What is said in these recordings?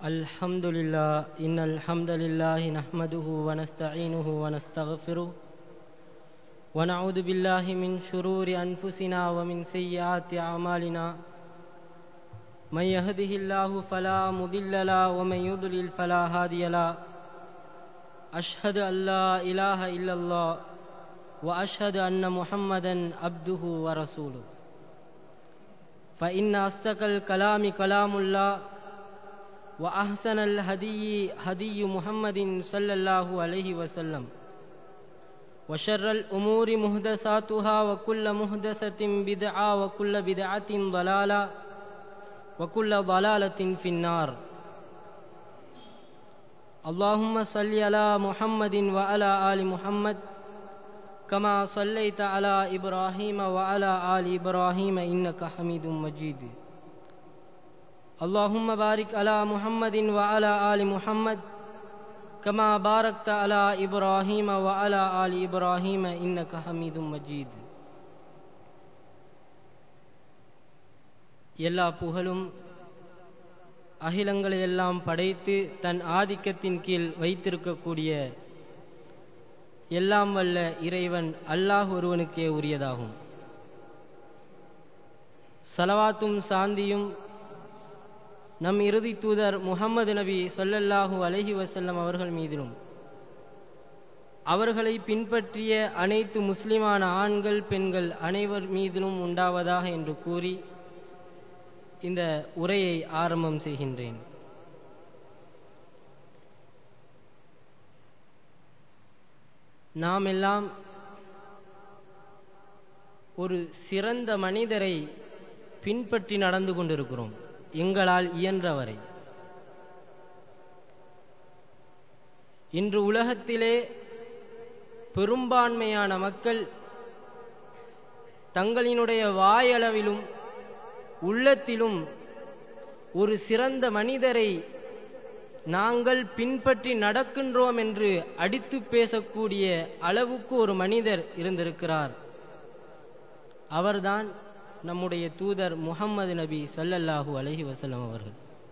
الحمد لله إن الحمد لله نحمده ونستعينه ونستغفره ونعوذ بالله من شرور أنفسنا ومن سيئات أعمالنا من يهده الله فلا مضل له ومن يضلل فلا هادي له أشهد أن لا إله إلا الله وأشهد أن محمدا عبده ورسوله فإن أصدق الكلام كلام الله وأحسن الهدي هدي محمد صلى الله عليه وسلم وشر الأمور محدثاتها وكل محدثة بدعة وكل بدعة ضلالة وكل ضلالة في النار اللهم صل على محمد وعلى آل محمد كما صليت على إبراهيم وعلى آل إبراهيم إنك حميد مجيد اللهم بارك على محمد وعلى آل محمد كما باركت على إبراهيم وعلى آل إبراهيم إنك حميد مجيد எல்லா புகழும் அகிலங்களை எல்லாம் படைத்து தன் ஆதிக்கத்தின் கீழ் வைத்திருக்கக்கூடிய எல்லாம் வல்ல இறைவன் அல்லாஹ் ஒருவனுக்கே உரியதாகும் சலவாத்தும் சாந்தியும் நம் இறுதி தூதர் முகமது நபி சொல்லல்லாஹூ அலஹி வசல்லம் அவர்கள் மீதிலும் அவர்களை பின்பற்றிய அனைத்து முஸ்லிமான ஆண்கள் பெண்கள் அனைவர் மீதிலும் உண்டாவதாக என்று கூறி இந்த உரையை ஆரம்பம் செய்கின்றேன் நாம் எல்லாம் ஒரு சிறந்த மனிதரை பின்பற்றி நடந்து கொண்டிருக்கிறோம் எங்களால் இயன்றவரை இன்று உலகத்திலே பெரும்பான்மையான மக்கள் தங்களினுடைய வாயளவிலும் உள்ளத்திலும் ஒரு சிறந்த மனிதரை நாங்கள் பின்பற்றி நடக்கின்றோம் என்று அடித்து பேசக்கூடிய அளவுக்கு ஒரு மனிதர் இருந்திருக்கிறார் அவர்தான் நம்முடைய தூதர் முகம்மது நபி சல்லல்லாஹூ அலஹி வசல்லம் அவர்கள்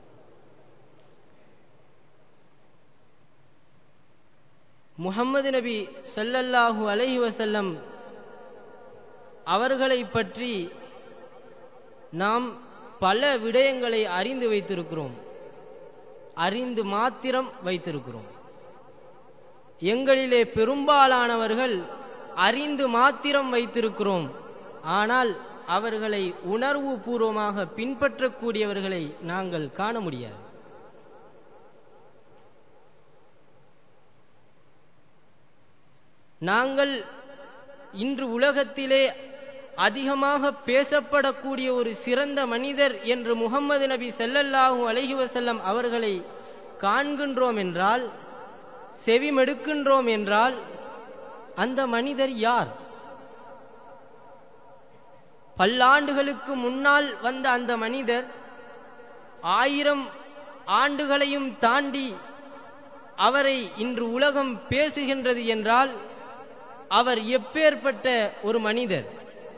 முகம்மது நபி சல்லல்லாஹூ அலஹி வசல்லம் அவர்களை பற்றி நாம் பல விடயங்களை அறிந்து வைத்திருக்கிறோம் அறிந்து மாத்திரம் வைத்திருக்கிறோம் எங்களிலே பெரும்பாலானவர்கள் அறிந்து மாத்திரம் வைத்திருக்கிறோம் ஆனால் அவர்களை உணர்வு பூர்வமாக பின்பற்றக்கூடியவர்களை நாங்கள் காண முடியாது நாங்கள் இன்று உலகத்திலே அதிகமாக பேசப்படக்கூடிய ஒரு சிறந்த மனிதர் என்று முகம்மது நபி செல்லல்லாஹூ அலஹி வசல்லம் அவர்களை காண்கின்றோம் என்றால் செவிமெடுக்கின்றோம் என்றால் அந்த மனிதர் யார் பல்லாண்டுகளுக்கு முன்னால் வந்த அந்த மனிதர் ஆயிரம் ஆண்டுகளையும் தாண்டி அவரை இன்று உலகம் பேசுகின்றது என்றால் அவர் எப்பேற்பட்ட ஒரு மனிதர்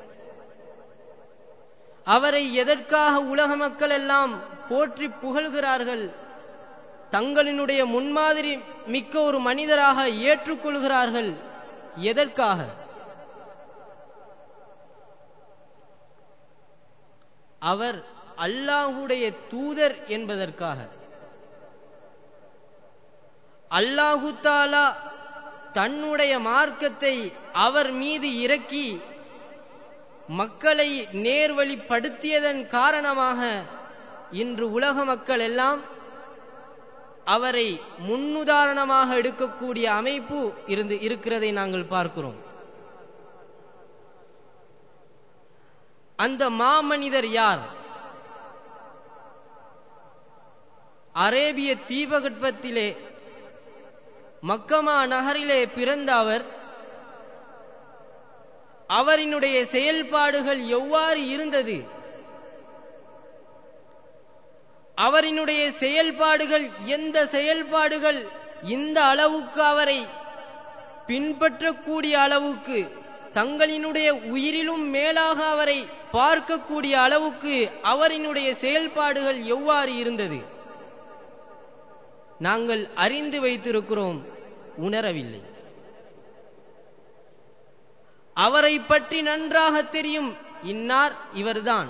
அவரை எதற்காக உலக மக்கள் எல்லாம் போற்றி புகழ்கிறார்கள் தங்களினுடைய முன்மாதிரி மிக்க ஒரு மனிதராக ஏற்றுக்கொள்கிறார்கள் எதற்காக அவர் அல்லாஹுடைய தூதர் என்பதற்காக அல்லாஹு தாலா தன்னுடைய மார்க்கத்தை அவர் மீது இறக்கி மக்களை நேர்வழிப்படுத்தியதன் காரணமாக இன்று உலக மக்கள் எல்லாம் அவரை முன்னுதாரணமாக எடுக்கக்கூடிய அமைப்பு இருந்து இருக்கிறதை நாங்கள் பார்க்கிறோம் அந்த மாமனிதர் யார் அரேபிய தீபகற்பத்திலே மக்கமா நகரிலே பிறந்த அவர் அவரினுடைய செயல்பாடுகள் எவ்வாறு இருந்தது அவரினுடைய செயல்பாடுகள் எந்த செயல்பாடுகள் இந்த அளவுக்கு அவரை பின்பற்றக்கூடிய அளவுக்கு தங்களினுடைய உயிரிலும் மேலாக அவரை பார்க்கக்கூடிய அளவுக்கு அவரினுடைய செயல்பாடுகள் எவ்வாறு இருந்தது நாங்கள் அறிந்து வைத்திருக்கிறோம் உணரவில்லை அவரை பற்றி நன்றாக தெரியும் இன்னார் இவர்தான்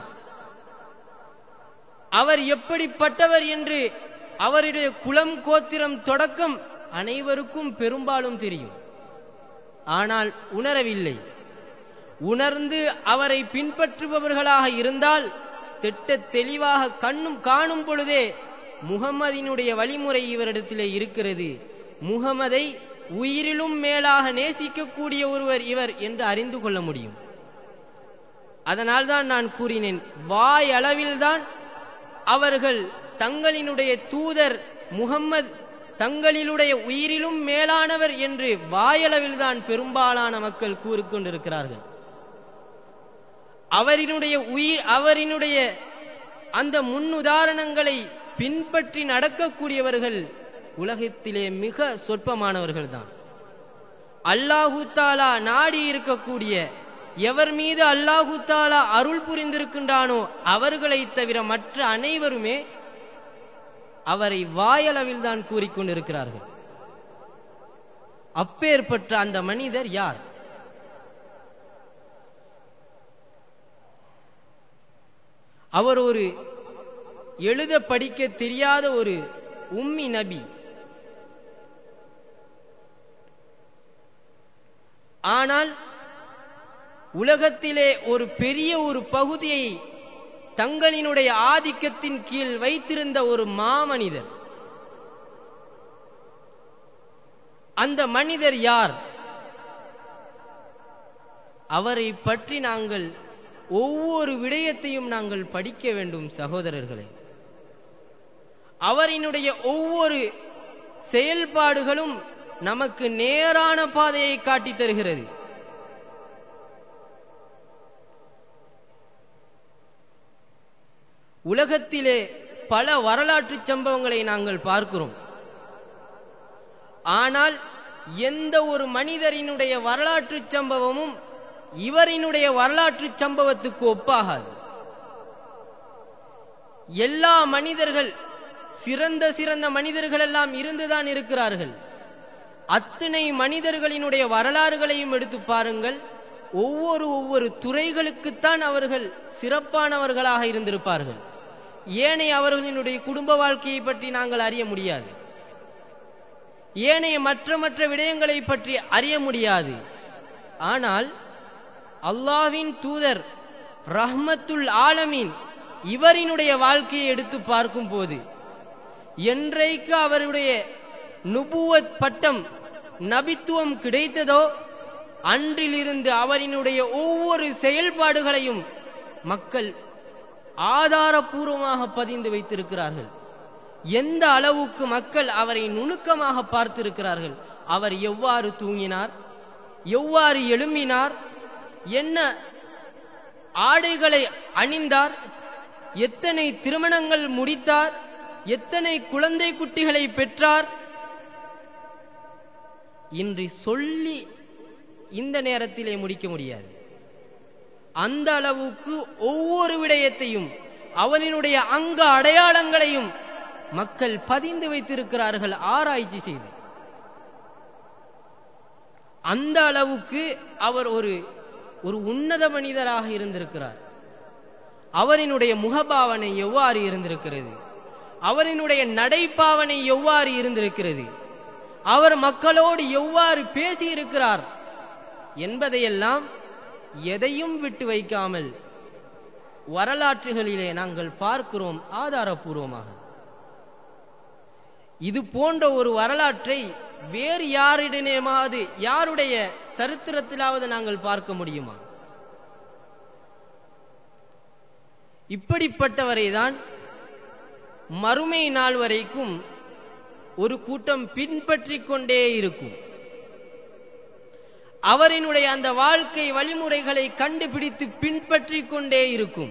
அவர் எப்படிப்பட்டவர் என்று அவருடைய குலம் கோத்திரம் தொடக்கம் அனைவருக்கும் பெரும்பாலும் தெரியும் ஆனால் உணரவில்லை உணர்ந்து அவரை பின்பற்றுபவர்களாக இருந்தால் திட்ட தெளிவாக கண்ணும் காணும் பொழுதே முகம்மதினுடைய வழிமுறை இவரிடத்திலே இருக்கிறது முகமதை உயிரிலும் மேலாக நேசிக்கக்கூடிய ஒருவர் இவர் என்று அறிந்து கொள்ள முடியும் அதனால்தான் நான் கூறினேன் வாய் அளவில்தான் அவர்கள் தங்களினுடைய தூதர் முகம்மது தங்களிலுடைய உயிரிலும் மேலானவர் என்று வாயளவில்தான் பெரும்பாலான மக்கள் கூறிக்கொண்டிருக்கிறார்கள் அவரினுடைய உயிர் அவரினுடைய அந்த முன்னுதாரணங்களை பின்பற்றி நடக்கக்கூடியவர்கள் உலகத்திலே மிக சொற்பமானவர்கள்தான் அல்லாஹு தாலா நாடி இருக்கக்கூடிய எவர் மீது அல்லாஹு தாலா அருள் புரிந்திருக்கின்றானோ அவர்களை தவிர மற்ற அனைவருமே அவரை வாயளவில் தான் கூறிக்கொண்டிருக்கிறார்கள் அப்பேற்பட்ட அந்த மனிதர் யார் அவர் ஒரு எழுத படிக்க தெரியாத ஒரு உம்மி நபி ஆனால் உலகத்திலே ஒரு பெரிய ஒரு பகுதியை தங்களினுடைய ஆதிக்கத்தின் கீழ் வைத்திருந்த ஒரு மாமனிதர் அந்த மனிதர் யார் அவரை பற்றி நாங்கள் ஒவ்வொரு விடயத்தையும் நாங்கள் படிக்க வேண்டும் சகோதரர்களே அவரினுடைய ஒவ்வொரு செயல்பாடுகளும் நமக்கு நேரான பாதையை காட்டித் தருகிறது உலகத்திலே பல வரலாற்று சம்பவங்களை நாங்கள் பார்க்கிறோம் ஆனால் எந்த ஒரு மனிதரினுடைய வரலாற்று சம்பவமும் இவரினுடைய வரலாற்று சம்பவத்துக்கு ஒப்பாகாது எல்லா மனிதர்கள் சிறந்த சிறந்த மனிதர்கள் எல்லாம் இருந்துதான் இருக்கிறார்கள் அத்தனை மனிதர்களினுடைய வரலாறுகளையும் எடுத்து பாருங்கள் ஒவ்வொரு ஒவ்வொரு துறைகளுக்குத்தான் அவர்கள் சிறப்பானவர்களாக இருந்திருப்பார்கள் ஏனைய அவர்களினுடைய குடும்ப வாழ்க்கையை பற்றி நாங்கள் அறிய முடியாது ஏனைய மற்ற மற்ற விடயங்களை பற்றி அறிய முடியாது ஆனால் அல்லாவின் தூதர் ரஹ்மத்துல் ஆலமீன் இவரினுடைய வாழ்க்கையை எடுத்து பார்க்கும் போது என்றைக்கு அவருடைய நுபுவத் பட்டம் நபித்துவம் கிடைத்ததோ அன்றிலிருந்து அவரினுடைய ஒவ்வொரு செயல்பாடுகளையும் மக்கள் ஆதாரபூர்வமாக பதிந்து வைத்திருக்கிறார்கள் எந்த அளவுக்கு மக்கள் அவரை நுணுக்கமாக பார்த்திருக்கிறார்கள் அவர் எவ்வாறு தூங்கினார் எவ்வாறு எழும்பினார் என்ன ஆடைகளை அணிந்தார் எத்தனை திருமணங்கள் முடித்தார் எத்தனை குழந்தை குட்டிகளை பெற்றார் இன்று சொல்லி இந்த நேரத்திலே முடிக்க முடியாது அந்த அளவுக்கு ஒவ்வொரு விடயத்தையும் அவனினுடைய அங்க அடையாளங்களையும் மக்கள் பதிந்து வைத்திருக்கிறார்கள் ஆராய்ச்சி செய்து அந்த அளவுக்கு அவர் ஒரு ஒரு உன்னத மனிதராக இருந்திருக்கிறார் அவரினுடைய முகபாவனை எவ்வாறு இருந்திருக்கிறது அவரினுடைய நடைபாவனை எவ்வாறு இருந்திருக்கிறது அவர் மக்களோடு எவ்வாறு பேசியிருக்கிறார் என்பதையெல்லாம் எதையும் விட்டு வைக்காமல் வரலாற்றுகளிலே நாங்கள் பார்க்கிறோம் ஆதாரபூர்வமாக இது போன்ற ஒரு வரலாற்றை வேறு யாரிடமாவது யாருடைய சரித்திரத்திலாவது நாங்கள் பார்க்க முடியுமா இப்படிப்பட்டவரை தான் மறுமை நாள் வரைக்கும் ஒரு கூட்டம் பின்பற்றிக் கொண்டே இருக்கும் அவரினுடைய அந்த வாழ்க்கை வழிமுறைகளை கண்டுபிடித்து பின்பற்றிக் கொண்டே இருக்கும்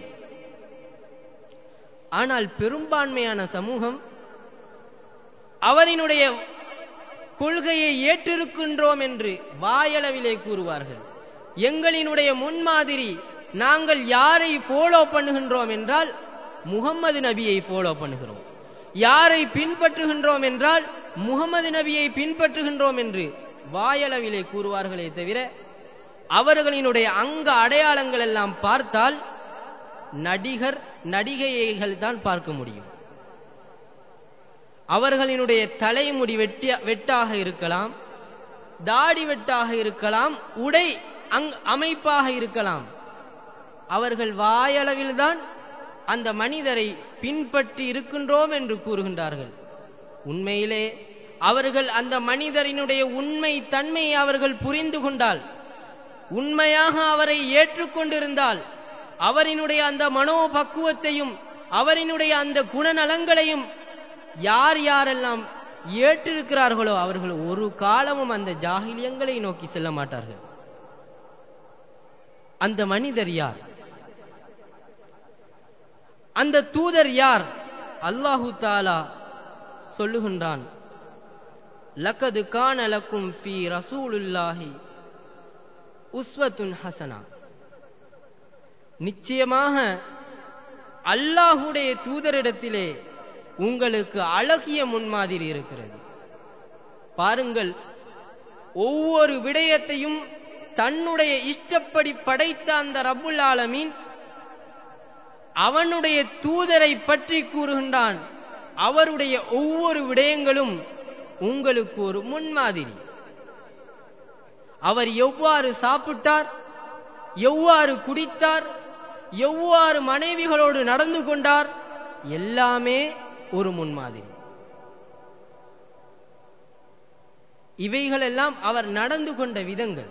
ஆனால் பெரும்பான்மையான சமூகம் அவரினுடைய கொள்கையை ஏற்றிருக்கின்றோம் என்று வாயளவிலே கூறுவார்கள் எங்களினுடைய முன்மாதிரி நாங்கள் யாரை ஃபாலோ பண்ணுகின்றோம் என்றால் முகம்மது நபியை ஃபாலோ பண்ணுகிறோம் யாரை பின்பற்றுகின்றோம் என்றால் முகமது நபியை பின்பற்றுகின்றோம் என்று வாயளவிலே கூறுவார்களே தவிர அவர்களினுடைய அங்க அடையாளங்கள் எல்லாம் பார்த்தால் நடிகர் நடிகைகள் தான் பார்க்க முடியும் அவர்களினுடைய தலைமுடி வெட்டி வெட்டாக இருக்கலாம் தாடி வெட்டாக இருக்கலாம் உடை அங் அமைப்பாக இருக்கலாம் அவர்கள் வாயளவில்தான் அந்த மனிதரை பின்பற்றி இருக்கின்றோம் என்று கூறுகின்றார்கள் உண்மையிலே அவர்கள் அந்த மனிதரினுடைய உண்மை தன்மையை அவர்கள் புரிந்து கொண்டால் உண்மையாக அவரை ஏற்றுக்கொண்டிருந்தால் அவரினுடைய அந்த மனோபக்குவத்தையும் அவரினுடைய அந்த குணநலங்களையும் யார் யாரெல்லாம் ஏற்றிருக்கிறார்களோ அவர்கள் ஒரு காலமும் அந்த ஜாகிலியங்களை நோக்கி செல்ல மாட்டார்கள் அந்த மனிதர் யார் அந்த தூதர் யார் அல்லாஹு தாலா சொல்லுகின்றான் லக்கது கான லக்கும் ஃபி ரசூலுல்லாஹி உஸ்வத்துன் ஹசனா நிச்சயமாக அல்லாஹுடைய தூதரிடத்திலே உங்களுக்கு அழகிய முன்மாதிரி இருக்கிறது பாருங்கள் ஒவ்வொரு விடயத்தையும் தன்னுடைய இஷ்டப்படி படைத்த அந்த ரப்புல் ஆலமீன் அவனுடைய தூதரை பற்றி கூறுகின்றான் அவருடைய ஒவ்வொரு விடயங்களும் உங்களுக்கு ஒரு முன்மாதிரி அவர் எவ்வாறு சாப்பிட்டார் எவ்வாறு குடித்தார் எவ்வாறு மனைவிகளோடு நடந்து கொண்டார் எல்லாமே ஒரு முன்மாதிரி இவைகளெல்லாம் அவர் நடந்து கொண்ட விதங்கள்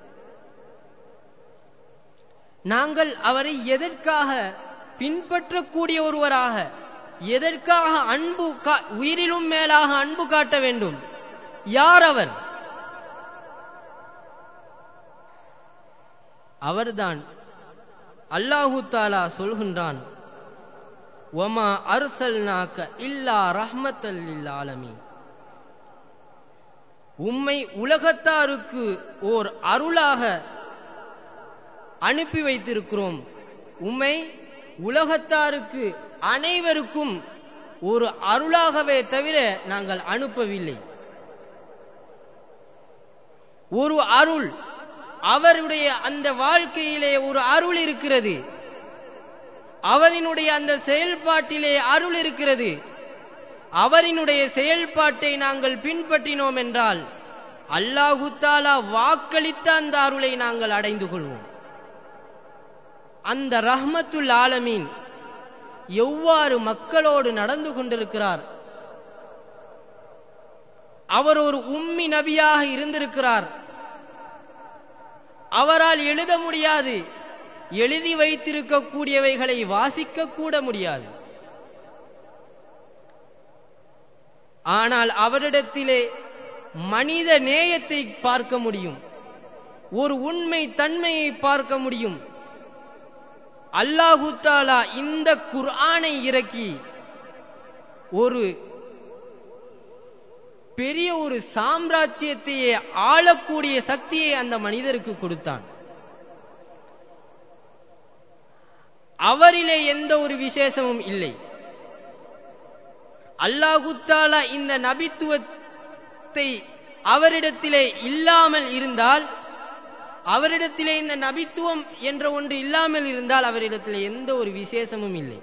நாங்கள் அவரை எதற்காக பின்பற்றக்கூடிய ஒருவராக எதற்காக அன்பு உயிரிலும் மேலாக அன்பு காட்ட வேண்டும் யார் அவர் அவர்தான் அல்லாஹு தாலா சொல்கின்றான் ஒமா அருசல் நாக்க இல்லா ரஹ்மத்தல் ஆலமி உம்மை உலகத்தாருக்கு ஓர் அருளாக அனுப்பி வைத்திருக்கிறோம் உம்மை உலகத்தாருக்கு அனைவருக்கும் ஒரு அருளாகவே தவிர நாங்கள் அனுப்பவில்லை ஒரு அருள் அவருடைய அந்த வாழ்க்கையிலே ஒரு அருள் இருக்கிறது அவரினுடைய அந்த செயல்பாட்டிலே அருள் இருக்கிறது அவரினுடைய செயல்பாட்டை நாங்கள் பின்பற்றினோம் என்றால் அல்லாஹு தாலா வாக்களித்த அந்த அருளை நாங்கள் அடைந்து கொள்வோம் அந்த ரஹ்மத்துல் ஆலமீன் எவ்வாறு மக்களோடு நடந்து கொண்டிருக்கிறார் அவர் ஒரு உம்மி நபியாக இருந்திருக்கிறார் அவரால் எழுத முடியாது எழுதி வைத்திருக்கக்கூடியவைகளை வாசிக்க கூட முடியாது ஆனால் அவரிடத்திலே மனித நேயத்தை பார்க்க முடியும் ஒரு உண்மை தன்மையை பார்க்க முடியும் அல்லாஹு தாலா இந்த குர்ஆனை இறக்கி ஒரு பெரிய ஒரு சாம்ராஜ்யத்தையே ஆளக்கூடிய சக்தியை அந்த மனிதருக்கு கொடுத்தான் அவரிலே எந்த ஒரு விசேஷமும் இல்லை அல்லாஹுத்தாலா இந்த நபித்துவத்தை அவரிடத்திலே இல்லாமல் இருந்தால் அவரிடத்திலே இந்த நபித்துவம் என்ற ஒன்று இல்லாமல் இருந்தால் அவரிடத்திலே எந்த ஒரு விசேஷமும் இல்லை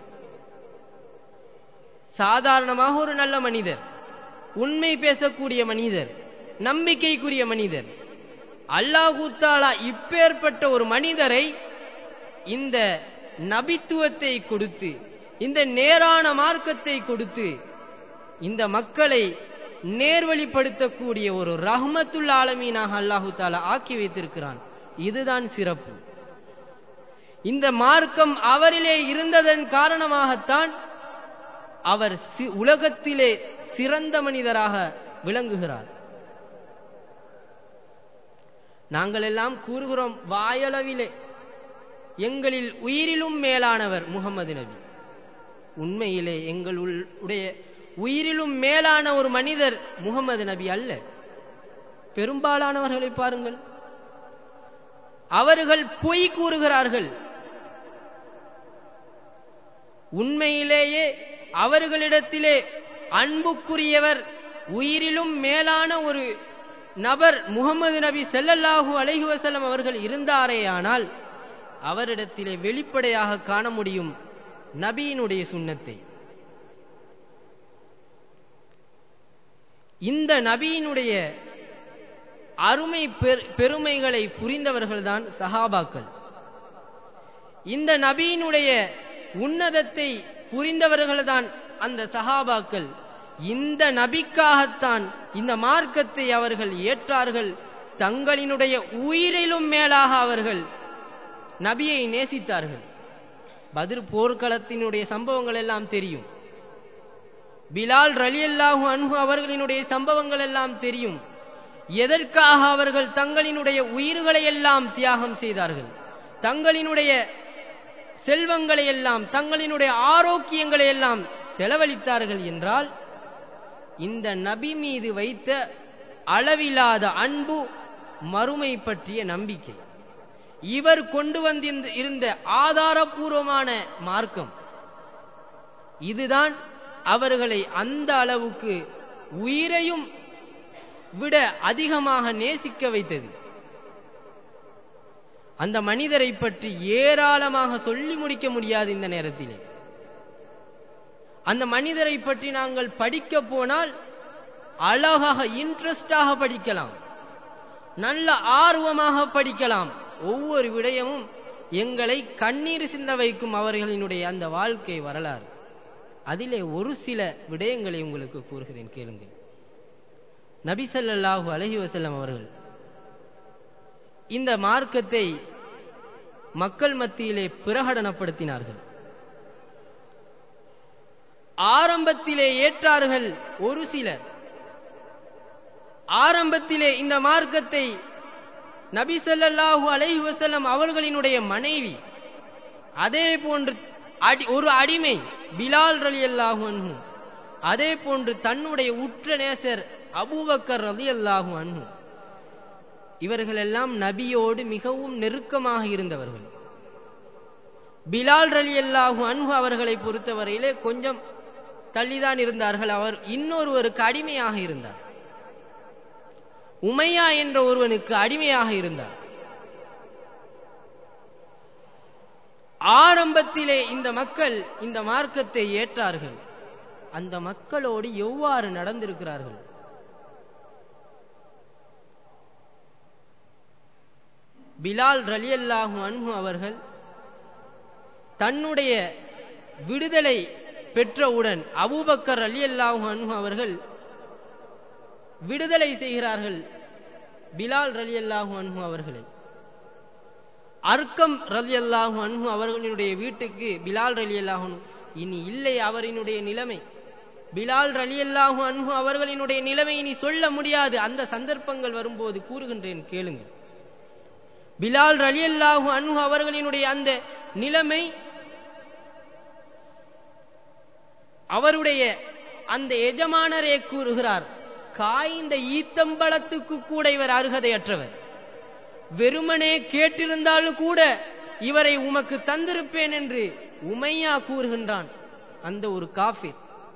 சாதாரணமாக ஒரு நல்ல மனிதர் உண்மை பேசக்கூடிய மனிதர் நம்பிக்கைக்குரிய மனிதர் அல்லாஹூத்தாலா இப்பேற்பட்ட ஒரு மனிதரை இந்த நபித்துவத்தை கொடுத்து இந்த நேரான மார்க்கத்தை கொடுத்து இந்த மக்களை நேர்வழிப்படுத்தக்கூடிய ஒரு ரஹ்மத்துல் ஆலமீனாக அல்லாஹு தாலா ஆக்கி வைத்திருக்கிறான் இதுதான் சிறப்பு இந்த மார்க்கம் அவரிலே இருந்ததன் காரணமாகத்தான் அவர் உலகத்திலே சிறந்த மனிதராக விளங்குகிறார் நாங்கள் எல்லாம் கூறுகிறோம் வாயளவிலே எங்களில் உயிரிலும் மேலானவர் முகமது நபி உண்மையிலே எங்கள் உடைய உயிரிலும் மேலான ஒரு மனிதர் முகமது நபி அல்ல பெரும்பாலானவர்களை பாருங்கள் அவர்கள் பொய் கூறுகிறார்கள் உண்மையிலேயே அவர்களிடத்திலே அன்புக்குரியவர் உயிரிலும் மேலான ஒரு நபர் முகமது நபி செல்லல்லாஹு அலைஹி வஸல்லம் அவர்கள் இருந்தாரேயானால் அவரிடத்திலே வெளிப்படையாக காண முடியும் நபியினுடைய சுண்ணத்தை இந்த நபியினுடைய அருமை பெருமைகளை புரிந்தவர்கள்தான் சஹாபாக்கள் இந்த நபியினுடைய உன்னதத்தை புரிந்தவர்கள்தான் அந்த சஹாபாக்கள் இந்த நபிக்காகத்தான் இந்த மார்க்கத்தை அவர்கள் ஏற்றார்கள் தங்களினுடைய உயிரிலும் மேலாக அவர்கள் நபியை நேசித்தார்கள் பதிர் போர்க்களத்தினுடைய சம்பவங்கள் எல்லாம் தெரியும் பிலால் ரலியல்லாஹு அன்ஹு அவர்களினுடைய சம்பவங்கள் எல்லாம் தெரியும் எதற்காக அவர்கள் தங்களினுடைய உயிர்களை எல்லாம் தியாகம் செய்தார்கள் தங்களினுடைய செல்வங்களை எல்லாம் தங்களினுடைய ஆரோக்கியங்களை எல்லாம் செலவழித்தார்கள் என்றால் இந்த நபி மீது வைத்த அளவில்லாத அன்பு மறுமை பற்றிய நம்பிக்கை இவர் கொண்டு வந்திருந்த இருந்த ஆதாரபூர்வமான மார்க்கம் இதுதான் அவர்களை அந்த அளவுக்கு உயிரையும் விட அதிகமாக நேசிக்க வைத்தது அந்த மனிதரை பற்றி ஏராளமாக சொல்லி முடிக்க முடியாது இந்த நேரத்திலே அந்த மனிதரை பற்றி நாங்கள் படிக்க போனால் அழகாக இன்ட்ரெஸ்டாக படிக்கலாம் நல்ல ஆர்வமாக படிக்கலாம் ஒவ்வொரு விடயமும் எங்களை கண்ணீர் சிந்த வைக்கும் அவர்களினுடைய அந்த வாழ்க்கை வரலாறு அதிலே ஒரு சில விடயங்களை உங்களுக்கு கூறுகிறேன் கேளுங்கள் நபிசல்லாஹு அலஹி வசல்லம் அவர்கள் இந்த மார்க்கத்தை மக்கள் மத்தியிலே பிரகடனப்படுத்தினார்கள் ஆரம்பத்திலே ஏற்றார்கள் ஒரு சிலர் ஆரம்பத்திலே இந்த மார்க்கத்தை நபி ஸல்லல்லாஹு அலைஹி வஸல்லம் அவர்களினுடைய மனைவி அதே போன்று அடி ஒரு அடிமை பிலால் ரலியல்லாஹு அன்ஹு அதே போன்று தன்னுடைய உற்ற நேசர் அபூபக்கர் ரலியல்லாஹு அன்ஹு இவர்களெல்லாம் நபியோடு மிகவும் நெருக்கமாக இருந்தவர்கள் பிலால் ரலியல்லாஹு அன்ஹு அவர்களை பொறுத்தவரையிலே கொஞ்சம் தள்ளிதான் இருந்தார்கள் அவர் இன்னொருவருக்கு அடிமையாக இருந்தார் உமையா என்ற ஒருவனுக்கு அடிமையாக இருந்தார் ஆரம்பத்திலே இந்த மக்கள் இந்த மார்க்கத்தை ஏற்றார்கள் அந்த மக்களோடு எவ்வாறு நடந்திருக்கிறார்கள் பிலால் ரலியல்லாஹு அன்ஹு அவர்கள் தன்னுடைய விடுதலை பெற்றவுடன் அபூபக்கர் ரலியல்லாஹு அன்ஹு அவர்கள் விடுதலை செய்கிறார்கள் பிலால் ரலியல்லாஹு அன்ஹு அவர்களை அர்க்கம் ரலியல்லாஹு அன்ஹு அவர்களுடைய வீட்டுக்கு பிலால் ரலியல்லாஹு அன்ஹு இனி இல்லை அவரினுடைய நிலைமை பிலால் ரலியல்லாஹு அன்ஹு அவர்களினுடைய நிலைமை இனி சொல்ல முடியாது அந்த சந்தர்ப்பங்கள் வரும்போது கூறுகின்றேன் கேளுங்கள் பிலால் ரலியல்லாஹு அன்ஹு அவர்களினுடைய அந்த நிலைமை அவருடைய அந்த எஜமானரே கூறுகிறார் காய்ந்த ஈத்தம்பளத்துக்கு கூட இவர் அருகதையற்றவர் வெறுமனே கேட்டிருந்தாலும் கூட இவரை உமக்கு தந்திருப்பேன் என்று உமையா கூறுகின்றான் அந்த ஒரு காஃபிர்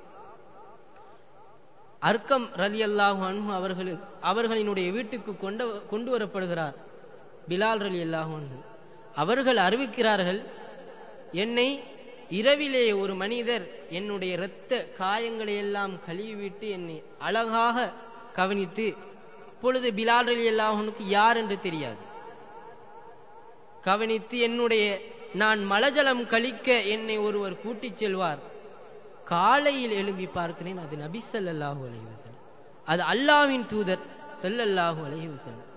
அர்க்கம் ரலி அல்லாஹு அன்ஹு அவர்கள் அவர்களினுடைய வீட்டுக்கு கொண்ட கொண்டு வரப்படுகிறார் பிலால் ரலி அல்லாஹு அன்ஹு அவர்கள் அறிவிக்கிறார்கள் என்னை இரவிலே ஒரு மனிதர் என்னுடைய இரத்த காயங்களை எல்லாம் கழுவிவிட்டு என்னை அழகாக கவனித்து இப்பொழுது பிலால் அலி அல்லாஹனுக்கு யார் என்று தெரியாது கவனித்து என்னுடைய நான் மலஜலம் கழிக்க என்னை ஒருவர் கூட்டிச் செல்வார் காலையில் எழும்பி பார்க்கிறேன் அது நபி ஸல்லல்லாஹு அலைஹி வஸல்லம் அது அல்லாஹ்வின் தூதர் ஸல்லல்லாஹு அலைஹி வஸல்லம்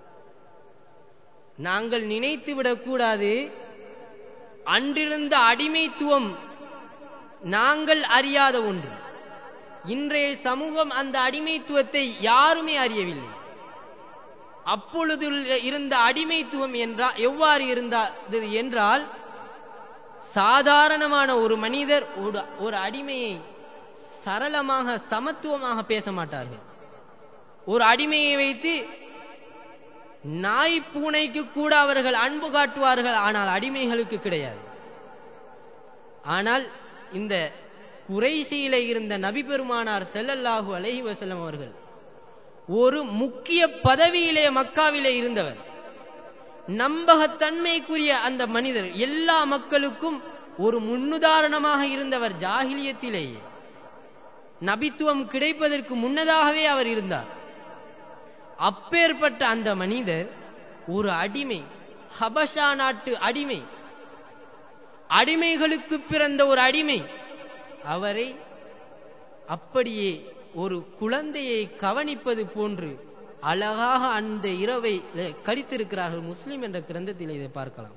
நாங்கள் நினைத்து விடக்கூடாது அன்றிருந்த அடிமைத்துவம் நாங்கள் அறியாத ஒன்று இன்றைய சமூகம் அந்த அடிமைத்துவத்தை யாருமே அறியவில்லை அப்பொழுது இருந்த அடிமைத்துவம் என்றால் எவ்வாறு இருந்தது என்றால் சாதாரணமான ஒரு மனிதர் ஒரு ஒரு அடிமையை சரளமாக சமத்துவமாக பேச மாட்டார்கள் ஒரு அடிமையை வைத்து நாய் பூனைக்கு கூட அவர்கள் அன்பு காட்டுவார்கள் ஆனால் அடிமைகளுக்கு கிடையாது ஆனால் இந்த குறைசியில இருந்த நபி பெருமானார் செல்லல்லாஹு அலைஹி வஸல்லம் அவர்கள் ஒரு முக்கிய பதவியிலே மக்காவிலே இருந்தவர் நம்பகத்தன்மைக்குரிய அந்த மனிதர் எல்லா மக்களுக்கும் ஒரு முன்னுதாரணமாக இருந்தவர் ஜாகிலியத்திலேயே நபித்துவம் கிடைப்பதற்கு முன்னதாகவே அவர் இருந்தார் அப்பேற்பட்ட அந்த மனிதர் ஒரு அடிமை ஹபஷா நாட்டு அடிமை அடிமைகளுக்கு பிறந்த ஒரு அடிமை அவரை அப்படியே ஒரு குழந்தையை கவனிப்பது போன்று அழகாக அந்த இரவை கழித்திருக்கிறார்கள் முஸ்லிம் என்ற கிரந்தத்தில் இதை பார்க்கலாம்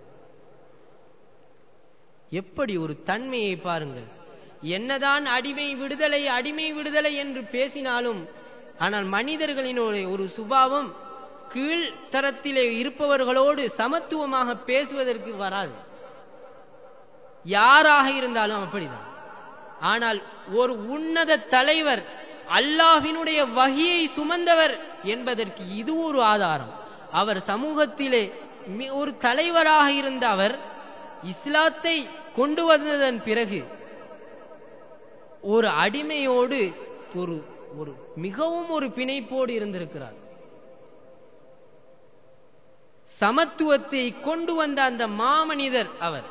எப்படி ஒரு தன்மையை பாருங்கள் என்னதான் அடிமை விடுதலை அடிமை விடுதலை என்று பேசினாலும் ஆனால் மனிதர்களினுடைய ஒரு சுபாவம் கீழ் தரத்திலே இருப்பவர்களோடு சமத்துவமாக பேசுவதற்கு வராது யாராக இருந்தாலும் அப்படிதான் ஆனால் ஒரு உன்னத தலைவர் அல்லாஹினுடைய வகியை சுமந்தவர் என்பதற்கு இது ஒரு ஆதாரம் அவர் சமூகத்திலே ஒரு தலைவராக இருந்த அவர் இஸ்லாத்தை கொண்டு வந்ததன் பிறகு ஒரு அடிமையோடு ஒரு ஒரு மிகவும் ஒரு பிணைப்போடு இருந்திருக்கிறார் சமத்துவத்தை கொண்டு வந்த அந்த மாமனிதர் அவர்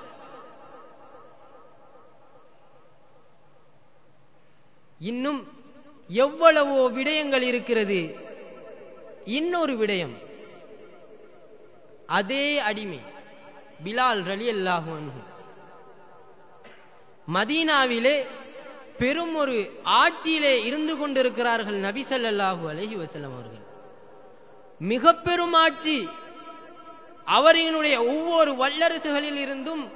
இன்னும் எவ்வளவோ விடயங்கள் இருக்கிறது இன்னொரு விடயம் அதே அடிமை பிலால் ரலி அல்லாஹு மதீனாவிலே பெரும் ஒரு ஆட்சியிலே இருந்து கொண்டிருக்கிறார்கள் நபி ஸல்லல்லாஹு அலைஹி வஸல்லம் அவர்கள் மிக பெரும் ஆட்சி அவரினுடைய ஒவ்வொரு வல்லரசுகளில் இருந்தும்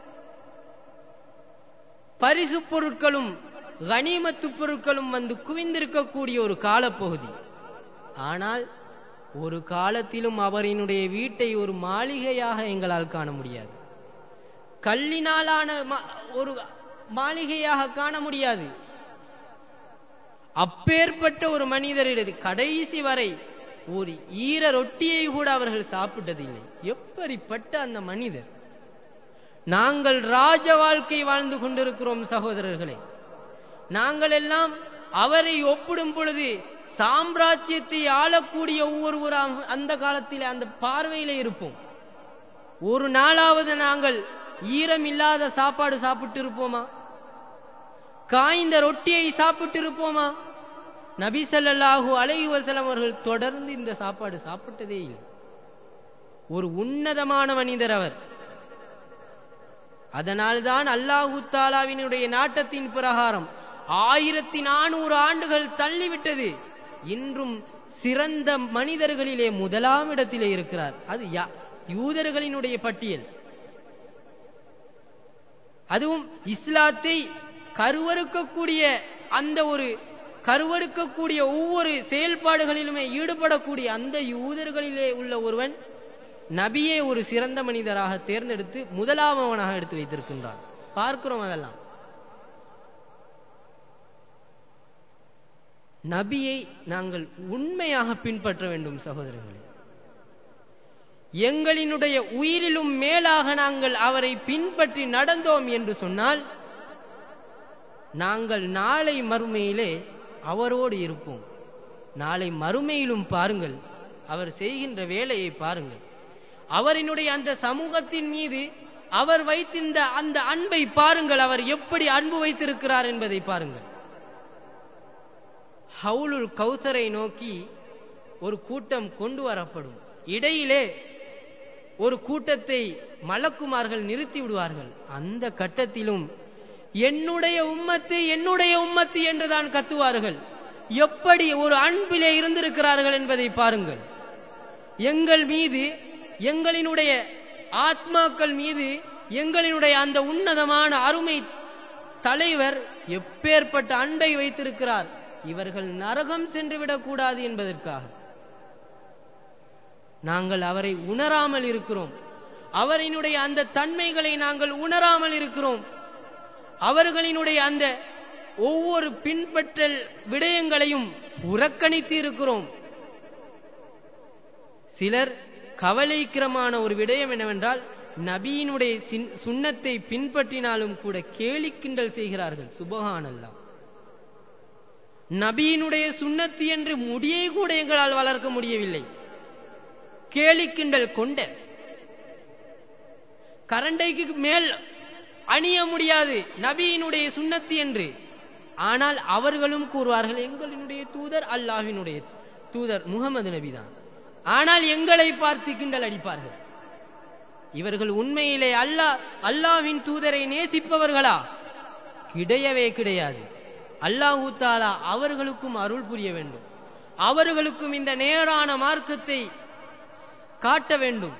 பரிசு பொருட்களும் கனிமத்து பொருட்களும் வந்து குவிந்திருக்கக்கூடிய ஒரு காலப்பகுதி ஆனால் ஒரு காலத்திலும் அவரினுடைய வீட்டை ஒரு மாளிகையாக எங்களால் காண முடியாது கல்லினாலான ஒரு மாளிகையாக காண முடியாது அப்பேற்பட்ட ஒரு மனிதரிடது கடைசி வரை ஒரு ஈர ரொட்டியை கூட அவர்கள் சாப்பிட்டதில்லை எப்படிப்பட்ட அந்த மனிதர் நாங்கள் ராஜ வாழ்க்கை வாழ்ந்து கொண்டிருக்கிறோம் சகோதரர்களே நாங்கள் எல்லாம் அவரை ஒப்பிடும் பொழுது சாம்ராஜ்யத்தை ஆளக்கூடிய ஒவ்வொருவரும் அந்த காலத்தில் அந்த பார்வையில இருப்போம் ஒரு நாளாவது நாங்கள் ஈரம் இல்லாத சாப்பாடு சாப்பிட்டு இருப்போமா காய்ந்த ரொட்டியை சாப்பிட்டு இருப்போமா நபி ஸல்லல்லாஹு அலைஹி வஸல்லம் அவர்கள் தொடர்ந்து இந்த சாப்பாடு சாப்பிட்டதே இல்லை ஒரு உன்னதமான மனிதர் அவர் அதனால்தான் அல்லாஹு தாலாவினுடைய நாட்டத்தின் பிரகாரம் ஆயிரத்தி நானூறு ஆண்டுகள் தள்ளிவிட்டது இன்றும் சிறந்த மனிதர்களிலே முதலாம் இடத்திலே இருக்கிறார் அது யூதர்களினுடைய பட்டியல் அதுவும் இஸ்லாத்தை கருவறுக்கக்கூடிய அந்த ஒரு கருவறுக்கக்கூடிய ஒவ்வொரு செயல்பாடுகளிலுமே ஈடுபடக்கூடிய அந்த யூதர்களிலே உள்ள ஒருவன் நபியே ஒரு சிறந்த மனிதராக தேர்ந்தெடுத்து முதலாமவனாக எடுத்து வைத்திருக்கின்றான் பார்க்கிறோம் அதெல்லாம் நபியை நாங்கள் உண்மையாக பின்பற்ற வேண்டும் சகோதரர்களே எங்களினுடைய உயிரிலும் மேலாக நாங்கள் அவரை பின்பற்றி நடந்தோம் என்று சொன்னால் நாங்கள் நாளை மறுமையிலே அவரோடு இருப்போம் நாளை மறுமையிலும் பாருங்கள் அவர் செய்கின்ற வேலையை பாருங்கள் அவரினுடைய அந்த சமூகத்தின் மீது அவர் வைத்திருந்த அந்த அன்பை பாருங்கள் அவர் எப்படி அன்பு வைத்திருக்கிறார் என்பதை பாருங்கள் ஹவுலுல் கௌசரை நோக்கி ஒரு கூட்டம் கொண்டு வரப்படும் இடையிலே ஒரு கூட்டத்தை மலக்குமார்கள் நிறுத்தி விடுவார்கள் அந்த கட்டத்திலும் என்னுடைய உம்மத்து என்னுடைய உம்மத்து என்றுதான் கத்துவார்கள் எப்படி ஒரு அன்பிலே இருந்திருக்கிறார்கள் என்பதை பாருங்கள் எங்கள் மீது எங்களினுடைய ஆத்மாக்கள் மீது எங்களினுடைய அந்த உன்னதமான அருமை தலைவர் எப்பேற்பட்ட அன்பை வைத்திருக்கிறார் இவர்கள் நரகம் சென்று விடக்கூடாது என்பதற்காக நாங்கள் அவரை உணராமல் இருக்கிறோம் அவரினுடைய அந்த தன்மைகளை நாங்கள் உணராமல் இருக்கிறோம் அவர்களினுடைய அந்த ஒவ்வொரு பின்பற்றல் விடயங்களையும் புறக்கணித்து இருக்கிறோம் சிலர் கவலைக்கிரமான ஒரு விடயம் என்னவென்றால் நபியினுடைய சின்- சுன்னத்தை பின்பற்றினாலும் கூட கேலி கிண்டல் செய்கிறார்கள் சுபஹானல்லாஹ் நபியினுடைய சுன்னத்து என்று முடியை கூட எங்களால் வளர்க்க முடியவில்லை கேலி கிண்டல் கொண்ட கரண்டைக்கு மேல் அணிய முடியாது நபியினுடைய சுன்னத்து என்று ஆனால் அவர்களும் கூறுவார்கள் எங்களினுடைய தூதர் அல்லாஹ்வினுடைய தூதர் முகமது நபிதான் ஆனால் எங்களை பார்த்து கிண்டல் அடிப்பார்கள் இவர்கள் உண்மையிலே அல்லாஹ் அல்லாஹ்வின் தூதரை நேசிப்பவர்களா கிடையவே கிடையாது அல்லாஹு தாலா அவர்களுக்கும் அருள் புரிய வேண்டும் அவர்களுக்கும் இந்த நேரான மார்க்கத்தை காட்ட வேண்டும்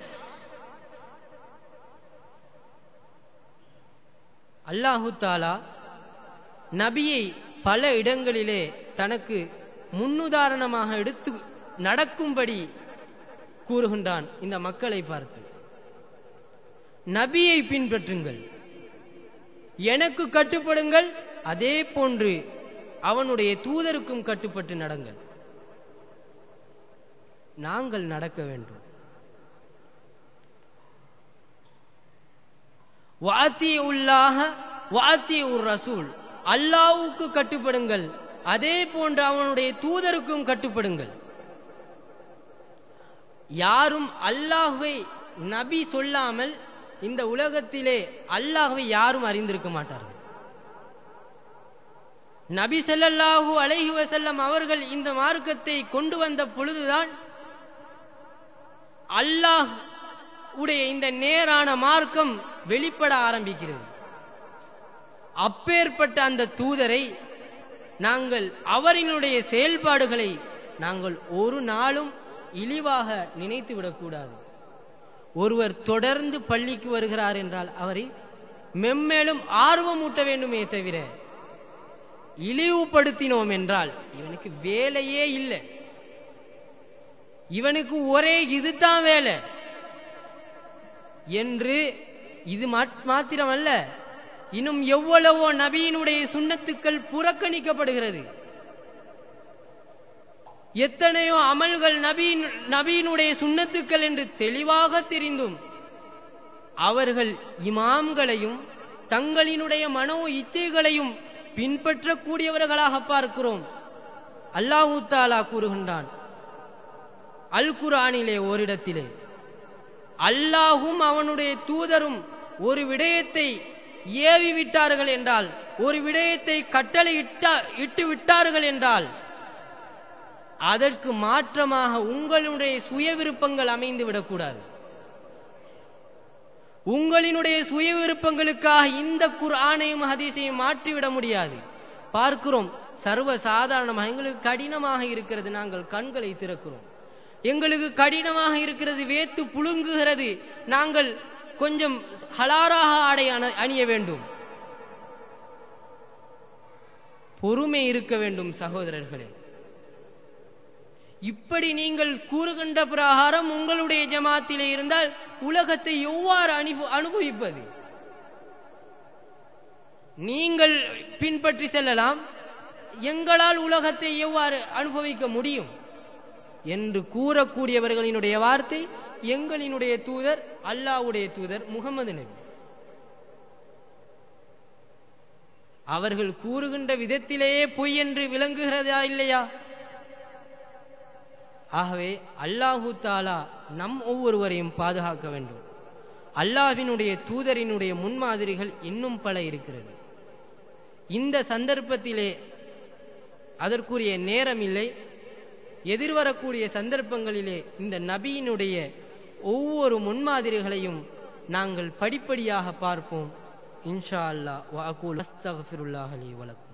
அல்லாஹு தாலா நபியை பல இடங்களிலே தனக்கு முன்னுதாரணமாக எடுத்து நடக்கும்படி கூறுகின்றான் இந்த மக்களை பார்த்து நபியை பின்பற்றுங்கள் எனக்கு கட்டுப்படுங்கள் அதே போன்று அவனுடைய தூதருக்கும் கட்டுப்பட்டு நடங்கள் நாங்கள் நடக்க வேண்டும் வாத்தி உள்ளாக வாத்தி உர் ரசூல் அல்லாவுக்கு கட்டுப்படுங்கள் அதே போன்று அவனுடைய தூதருக்கும் கட்டுப்படுங்கள் யாரும் அல்லாஹ்வை நபி சொல்லாமல் இந்த உலகத்திலே அல்லாஹ்வை யாரும் அறிந்திருக்க மாட்டார்கள் நபி ஸல்லல்லாஹு அலைஹி வஸல்லம் அவர்கள் இந்த மார்க்கத்தை கொண்டு வந்த பொழுதுதான் அல்லாஹ் உடைய இந்த நேரான மார்க்கம் வெளிப்பட ஆரம்பிக்கிறது அப்பேற்பட்ட அந்த தூதரை நாங்கள் அவரினுடைய செயல்பாடுகளை நாங்கள் ஒரு நாளும் இழிவாக நினைத்து விடக்கூடாது ஒருவர் தொடர்ந்து பள்ளிக்கு வருகிறார் என்றால் அவரை மெம்மேலும் ஆர்வமூட்ட வேண்டுமே தவிர இழிவுபடுத்தினோம் என்றால் இவனுக்கு வேலையே இல்லை இவனுக்கு ஒரே இதுதான் வேலை என்று இது மாத்- மாத்திரமல்ல இன்னும் எவ்வளவோ நபியினுடைய சுண்ணத்துக்கள் புறக்கணிக்கப்படுகிறது எத்தனையோ அமல்கள் நபியின் நபியினுடைய சுண்ணத்துக்கள் என்று தெளிவாக தெரிந்தும் அவர்கள் இமாம்களையும் தங்களினுடைய மனோ இச்சைகளையும் பின்பற்றக்கூடியவர்களாக பார்க்கிறோம் அல்லாஹு தாலா கூறுகின்றான் அல் குர்ஆனிலே ஓரிடத்திலே அல்லாஹும் அவனுடைய தூதரும் ஒரு விடயத்தை ஏவி விட்டார்கள் என்றால் ஒரு விடயத்தை கட்டளை இட்டு விட்டார்கள் என்றால் அதற்கு மாற்றமாக உங்களுடைய சுய விருப்பங்கள் அமைந்து விடக்கூடாது உங்களினுடைய சுய விருப்பங்களுக்காக இந்த குர்ஆனையும் ஹதீஸையும் மாற்றிவிட முடியாது பார்க்கிறோம் சர்வ சாதாரணமாக எங்களுக்கு கடினமாக இருக்கிறது நாங்கள் கண்களை திறக்கிறோம் எங்களுக்கு கடினமாக இருக்கிறது வேத்து புழுங்குகிறது நாங்கள் கொஞ்சம் ஹலாராக ஆடை அண- அணிய வேண்டும் பொறுமை இருக்க வேண்டும் சகோதரர்களே இப்படி நீங்கள் கூறுகின்ற பிரகாரம் உங்களுடைய ஜமாத்திலே இருந்தால் உலகத்தை எவ்வாறு அனுப- அனுபவிப்பது நீங்கள் பின்பற்றி செல்லலாம் எங்களால் உலகத்தை எவ்வாறு அனுபவிக்க முடியும் என்று கூறக்கூடியவர்களினுடைய வார்த்தை எங்களினுடைய தூதர் அல்லாஹ்வுடைய தூதர் முகமது நபி அவர்கள் கூறுகின்ற விதத்திலேயே பொய் என்று விளங்குகிறதா இல்லையா ஆகவே அல்லாஹு தாலா நம் ஒவ்வொருவரையும் பாதுகாக்க வேண்டும் அல்லாஹ்வினுடைய தூதரினுடைய முன்மாதிரிகள் இன்னும் பல இருக்கிறது இந்த சந்தர்ப்பத்திலே அதற்குரிய நேரம் இல்லை எதிர்வரக்கூடிய சந்தர்ப்பங்களிலே இந்த நபியினுடைய ஒவ்வொரு முன்மாதிரிகளையும் நாங்கள் படிப்படியாக பார்ப்போம் இன்ஷா அல்லாஹ் வ அகூல் அஸ்தக்ஃபிருல்லாஹ் லி வலக்கும்